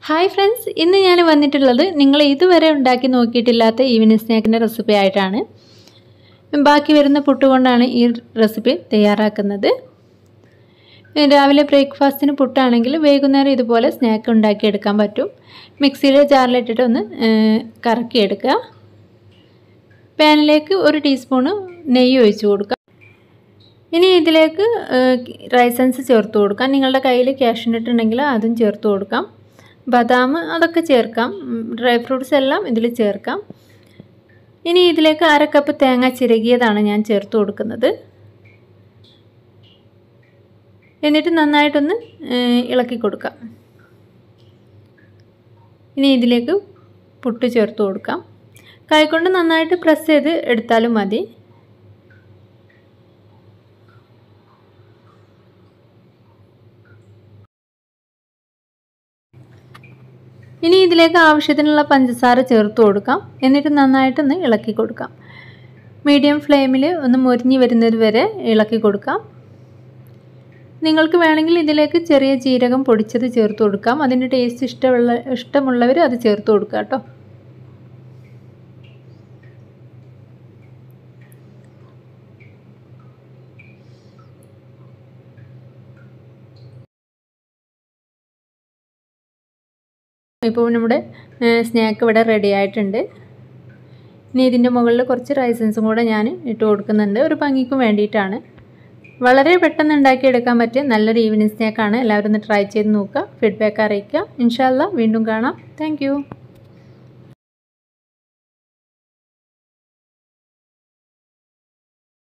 hi friends ഇന്ന് ഞാൻ വന്നിട്ടുള്ളത് നിങ്ങൾ ഇതുവരെ ഉണ്ടാക്കി നോക്കിയിട്ടില്ലാത്ത ഈവനിങ് സ്നാക്കിൻ്റെ റെസിപ്പി ആയിട്ടാണ് ബാക്കി വരുന്ന പുട്ട് കൊണ്ടാണ് ഈ റെസിപ്പി തയ്യാറാക്കുന്നത് രാവിലെ ബ്രേക്ക്ഫാസ്റ്റിന് പുട്ടാണെങ്കിൽ വൈകുന്നേരം ഇതുപോലെ സ്നാക്ക് ഉണ്ടാക്കിയെടുക്കാൻ പറ്റും മിക്സിയിലെ ജാറിലിട്ടിട്ട് ഒന്ന് കറക്കിയെടുക്കുക പാനിലേക്ക് ഒരു ടീസ്പൂണ് നെയ്യ് ഒഴിച്ച് കൊടുക്കുക ഇനി ഇതിലേക്ക് റൈസൻസ് ചേർത്ത് കൊടുക്കാം നിങ്ങളുടെ കയ്യിൽ ക്യാഷ്നട്ട് ഉണ്ടെങ്കിൽ അതും ചേർത്ത് കൊടുക്കാം ബദാം അതൊക്കെ ചേർക്കാം ഡ്രൈ ഫ്രൂട്ട്സ് എല്ലാം ഇതിൽ ചേർക്കാം ഇനി ഇതിലേക്ക് അര കപ്പ് തേങ്ങ ചിരകിയതാണ് ഞാൻ ചേർത്ത് കൊടുക്കുന്നത് എന്നിട്ട് നന്നായിട്ടൊന്ന് ഇളക്കി കൊടുക്കാം ഇനി ഇതിലേക്ക് പുട്ട് ചേർത്ത് കൊടുക്കാം കൈകൊണ്ട് നന്നായിട്ട് പ്രസ് ചെയ്ത് എടുത്താലും മതി ഇനി ഇതിലേക്ക് ആവശ്യത്തിനുള്ള പഞ്ചസാര ചേർത്ത് കൊടുക്കാം എന്നിട്ട് നന്നായിട്ടൊന്ന് ഇളക്കി കൊടുക്കാം മീഡിയം ഫ്ലെയിമിൽ ഒന്ന് മുരിഞ്ഞ് വരുന്നത് വരെ ഇളക്കി കൊടുക്കാം നിങ്ങൾക്ക് വേണമെങ്കിൽ ഇതിലേക്ക് ചെറിയ ജീരകം പൊടിച്ചത് ചേർത്ത് കൊടുക്കാം അതിൻ്റെ ടേസ്റ്റ് ഇഷ്ടമുള്ള ഇഷ്ടമുള്ളവർ അത് ചേർത്ത് കൊടുക്കുക കേട്ടോ ഇപ്പോൾ നമ്മുടെ സ്നാക്ക് ഇവിടെ റെഡി ആയിട്ടുണ്ട് ഇനി ഇതിൻ്റെ മുകളിൽ കുറച്ച് റൈസൻസും കൂടെ ഞാൻ ഇട്ട് കൊടുക്കുന്നുണ്ട് ഒരു ഭംഗിക്കും വേണ്ടിയിട്ടാണ് വളരെ പെട്ടെന്ന് ഉണ്ടാക്കിയെടുക്കാൻ പറ്റിയ നല്ലൊരു ഈവനിങ് സ്നാക്കാണ് എല്ലാവരും ഒന്ന് ട്രൈ ചെയ്ത് നോക്കുക ഫീഡ്ബാക്ക് അറിയിക്കുക ഇൻഷാല്ല വീണ്ടും കാണാം താങ്ക്